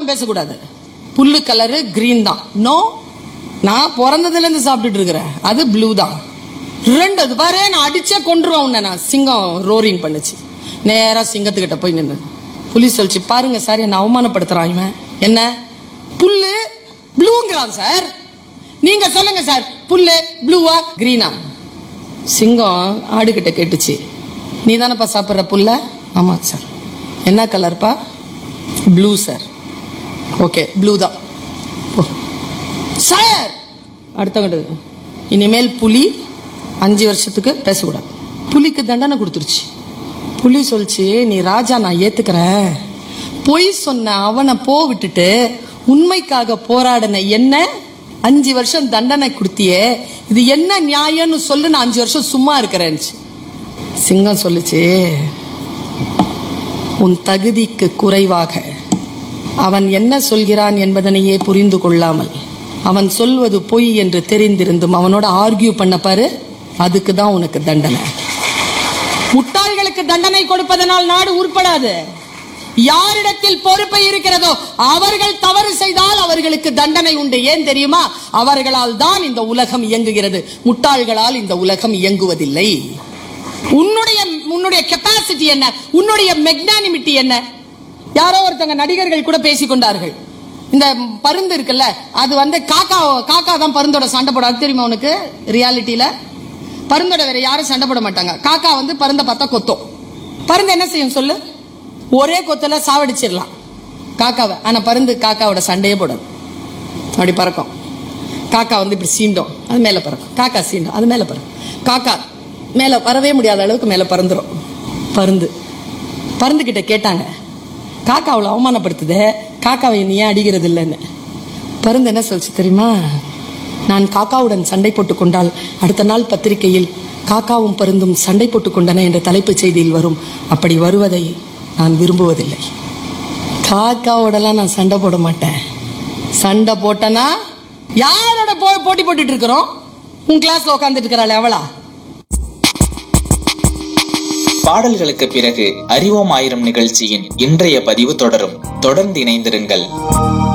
அவன் பேசக்கூடாது புல்லு கலரு கிரீன் தான் நோ நான் பிறந்ததுல இருந்து சாப்பிட்டுட்டு இருக்கிறேன் அது ப்ளூ தான் ரெண்டு அது பாரு நான் அடிச்சே கொண்டுருவேன் உன்னை நான் சிங்கம் ரோரிங் பண்ணுச்சு நேரா சிங்கத்துக்கிட்ட போய் நின்று புலி சொல்லிச்சு பாருங்க சார் என்ன அவமானப்படுத்துறான் இவன் என்ன புல்லு ப்ளூங்கிறான் சார் நீங்க சொல்லுங்க சார் புல்லு ப்ளூவா கிரீனா சிங்கம் ஆடுகிட்ட கேட்டுச்சு நீ தானப்பா சாப்பிட்ற புல்ல ஆமா சார் என்ன கலர்ப்பா ப்ளூ சார் ஓகே ப்ளூ தான் போ. சார் அடுத்தவங்க இனிமேல் புலி அஞ்சு வருஷத்துக்கு பேசக்கூடாது புலிக்கு தண்டனை கொடுத்துருச்சு புலி சொல்லிச்சு நீ ராஜா நான் ஏத்துக்கிறேன் பொய் சொன்ன அவனை போ விட்டுட்டு உண்மைக்காக போராடின என்ன அஞ்சு வருஷம் தண்டனை கொடுத்தியே இது என்ன நியாயம்னு சொல்லு நான் அஞ்சு வருஷம் சும்மா இருக்கிறேன்னு சிங்கம் சொல்லுச்சு உன் தகுதிக்கு குறைவாக அவன் என்ன சொல்கிறான் என்பதனையே புரிந்து கொள்ளாமல் அவன் சொல்வது பொய் என்று தெரிந்திருந்தும் அவனோட ஆர்கியூ பண்ண பாரு அதுக்கு தான் உனக்கு தண்டனை முட்டாள்களுக்கு தண்டனை கொடுப்பதனால் நாடு உருப்படாது யாரிடத்தில் பொறுப்பு இருக்கிறதோ அவர்கள் தவறு செய்தால் அவர்களுக்கு தண்டனை உண்டு ஏன் தெரியுமா அவர்களால் தான் இந்த உலகம் இயங்குகிறது முட்டாள்களால் இந்த உலகம் இயங்குவதில்லை உன்னுடைய உன்னுடைய கெப்பாசிட்டி என்ன உன்னுடைய மெக்னானிமிட்டி என்ன யாரோ ஒருத்தங்க நடிகர்கள் கூட பேசிக் கொண்டார்கள் இந்த பருந்து இருக்குல்ல அது வந்து காக்கா காக்கா தான் பருந்தோட சண்டை போடாது தெரியுமா உனக்கு ரியாலிட்டியில பருந்தோட வேற யாரும் சண்டை போட மாட்டாங்க காக்கா வந்து பருந்த பார்த்தா கொத்தும் பருந்து என்ன செய்யும் சொல்லு ஒரே கொத்துல சாவடிச்சிடலாம் காக்காவை ஆனா பருந்து காக்காவோட சண்டையே போடாது அப்படி பறக்கும் காக்கா வந்து இப்படி சீண்டும் அது மேலே பறக்கும் காக்கா சீண்டும் அது மேலே பறக்கும் காக்கா மேலே வரவே முடியாத அளவுக்கு மேலே பறந்துரும் பருந்து பருந்துக்கிட்ட கேட்டாங்க காக்கா அவளை அவமானப்படுத்துதே காக்காவை நீ ஏன் அடிக்கிறது இல்லைன்னு பருந்து என்ன சொல்லுச்சு தெரியுமா நான் காக்காவுடன் சண்டை போட்டுக் கொண்டால் அடுத்த நாள் பத்திரிகையில் காக்காவும் பருந்தும் சண்டை போட்டுக் கொண்டன என்ற தலைப்புச் செய்தியில் வரும் அப்படி வருவதை நான் விரும்புவதில்லை காக்காவோடலாம் நான் சண்டை போட மாட்டேன் சண்டை போட்டனா யாரோட போ போட்டி போட்டுட்டு இருக்கிறோம் உன் கிளாஸ்ல உட்காந்துட்டு இருக்கிறாள் எவளா பாடல்களுக்கு பிறகு அறிவோம் ஆயிரம் நிகழ்ச்சியின் இன்றைய பதிவு தொடரும் தொடர்ந்து இணைந்திருங்கள்